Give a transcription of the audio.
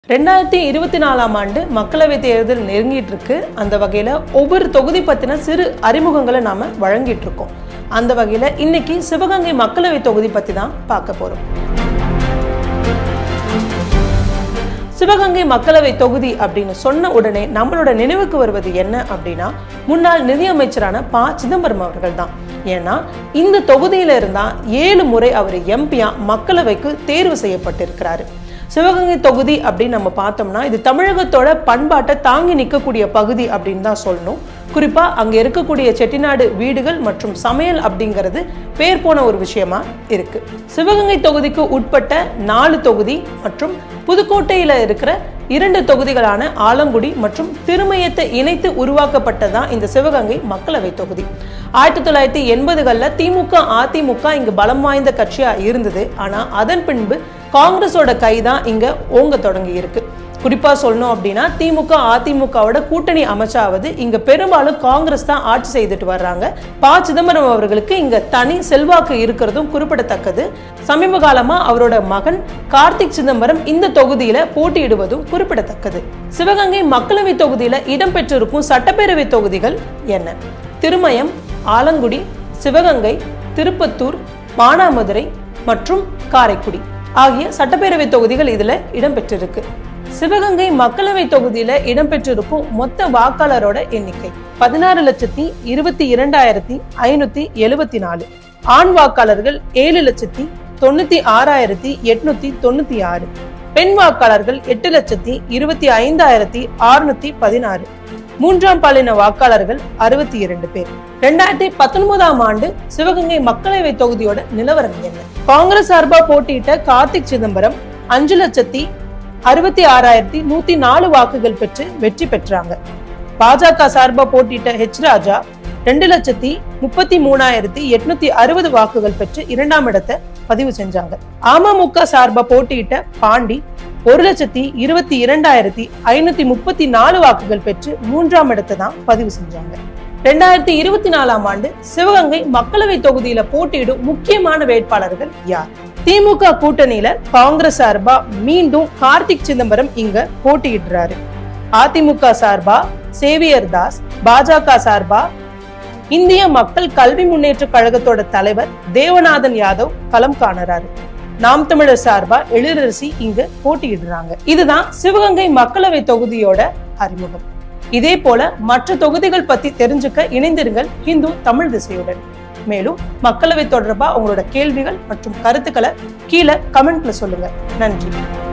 ரெண்டாயிரத்தி இருபத்தி நாலாம் ஆண்டு மக்களவைத் தேர்தல் நெருங்கிட்டு இருக்கு அந்த வகையில் ஒவ்வொரு தொகுதி பற்றின சிறு அறிமுகங்களை நாம வழங்கிட்டு இருக்கோம் அந்த வகையில் இன்னைக்கு சிவகங்கை மக்களவை தொகுதி பற்றி தான் பார்க்க போறோம் சிவகங்கை மக்களவை தொகுதி அப்படின்னு சொன்ன உடனே நம்மளோட நினைவுக்கு வருவது என்ன அப்படின்னா முன்னாள் நிதியமைச்சரான ப சிதம்பரம் அவர்கள் தான் ஏன்னா இந்த தொகுதியில இருந்தா ஏழு முறை அவர் எம்பியா மக்களவைக்கு தேர்வு செய்யப்பட்டிருக்கிறாரு சிவகங்கை தொகுதி அப்படின்னு நம்ம பார்த்தோம்னா இது தமிழகத்தோட பண்பாட்டை தாங்கி நிற்கக்கூடிய பகுதி அப்படின்னு தான் சொல்லணும் குறிப்பா அங்க இருக்கக்கூடிய செட்டிநாடு வீடுகள் மற்றும் சமையல் அப்படிங்கிறது பேர் போன ஒரு விஷயமா இருக்கு சிவகங்கை தொகுதிக்கு உட்பட்ட நாலு தொகுதி மற்றும் புதுக்கோட்டையில இருக்கிற இரண்டு தொகுதிகளான ஆலங்குடி மற்றும் திருமயத்தை இணைத்து உருவாக்கப்பட்டதான் இந்த சிவகங்கை மக்களவை தொகுதி ஆயிரத்தி தொள்ளாயிரத்தி எண்பதுகளில் திமுக அதிமுக இங்கு பலம் வாய்ந்த கட்சியா இருந்தது ஆனா அதன் பின்பு காங்கிரஸோட கைதான் இங்க ஓங்க தொடங்கி இருக்கு குறிப்பா சொல்லணும் அப்படின்னா திமுக அதிமுகவோட கூட்டணி அமைச்சாவது இங்க பெரும்பாலும் காங்கிரஸ் தான் ஆட்சி செய்துட்டு வர்றாங்க ப சிதம்பரம் அவர்களுக்கு இங்க தனி செல்வாக்கு இருக்கிறதும் குறிப்பிடத்தக்கது சமீப காலமா அவரோட மகன் கார்த்திக் சிதம்பரம் இந்த தொகுதியில போட்டியிடுவதும் குறிப்பிடத்தக்கது சிவகங்கை மக்களவை தொகுதியில இடம்பெற்றிருக்கும் சட்டப்பேரவை தொகுதிகள் என்ன திருமயம் ஆலங்குடி சிவகங்கை திருப்பத்தூர் மானாமதுரை மற்றும் காரைக்குடி ஆகிய சட்டப்பேரவை தொகுதிகள் இதுல இடம்பெற்றிருக்கு சிவகங்கை மக்களவை தொகுதியில இடம்பெற்றிருக்கும் மொத்த வாக்காளரோட எண்ணிக்கை பதினாறு லட்சத்தி இருபத்தி இரண்டாயிரத்தி ஐநூத்தி எழுபத்தி நாலு ஆண் வாக்காளர்கள் ஏழு லட்சத்தி தொண்ணூத்தி ஆறாயிரத்தி எட்நூத்தி தொண்ணூத்தி ஆறு பெண் வாக்காளர்கள் எட்டு லட்சத்தி இருபத்தி ஐந்தாயிரத்தி அறுநூத்தி பதினாறு மூன்றாம் பாலின வாக்காளர்கள் அறுபத்தி இரண்டு பேர் ரெண்டாயிரத்தி பத்தொன்பதாம் ஆண்டு சிவகங்கை மக்களவை தொகுதியோட நிலவரம் என்ன காங்கிரஸ் சார்பா போட்டியிட்ட கார்த்திக் சிதம்பரம் அஞ்சு லட்சத்தி அறுபத்தி ஆறாயிரத்தி நூத்தி நாலு வாக்குகள் பெற்று வெற்றி பெற்றாங்க பாஜக சார்பா போட்டியிட்ட ஹெச் ராஜா ரெண்டு லட்சத்தி முப்பத்தி மூணாயிரத்தி எட்நூத்தி அறுபது வாக்குகள் பெற்று இரண்டாம் இடத்தை பதிவு செஞ்சாங்க அமமுக சார்பா போட்டியிட்ட பாண்டி ஒரு லட்சத்தி இருபத்தி இரண்டாயிரத்தி ஐநூத்தி முப்பத்தி நாலு வாக்குகள் பெற்று மூன்றாம் இடத்தை தான் பதிவு செஞ்சாங்க ரெண்டாயிரத்தி இருபத்தி நாலாம் ஆண்டு சிவகங்கை மக்களவை தொகுதியில போட்டியிடும் முக்கியமான வேட்பாளர்கள் யார் திமுக கூட்டணியில காங்கிரஸ் சார்பா மீண்டும் கார்த்திக் சிதம்பரம் இங்க போட்டியிடுறாரு அதிமுக சார்பா சேவியர் தாஸ் பாஜக சார்பா இந்திய மக்கள் கல்வி முன்னேற்ற கழகத்தோட தலைவர் தேவநாதன் யாதவ் களம் காணுறாரு நாம் தமிழர் சார்பா எழிலரசி இங்க போட்டியிடுறாங்க இதுதான் சிவகங்கை மக்களவை தொகுதியோட அறிமுகம் இதே போல மற்ற தொகுதிகள் பத்தி தெரிஞ்சுக்க இணைந்திருங்கள் ஹிந்து தமிழ் திசையுடன் மேலும் மக்களவை தொடர்பா உங்களோட கேள்விகள் மற்றும் கருத்துக்களை கீழே கமெண்ட்ல சொல்லுங்க நன்றி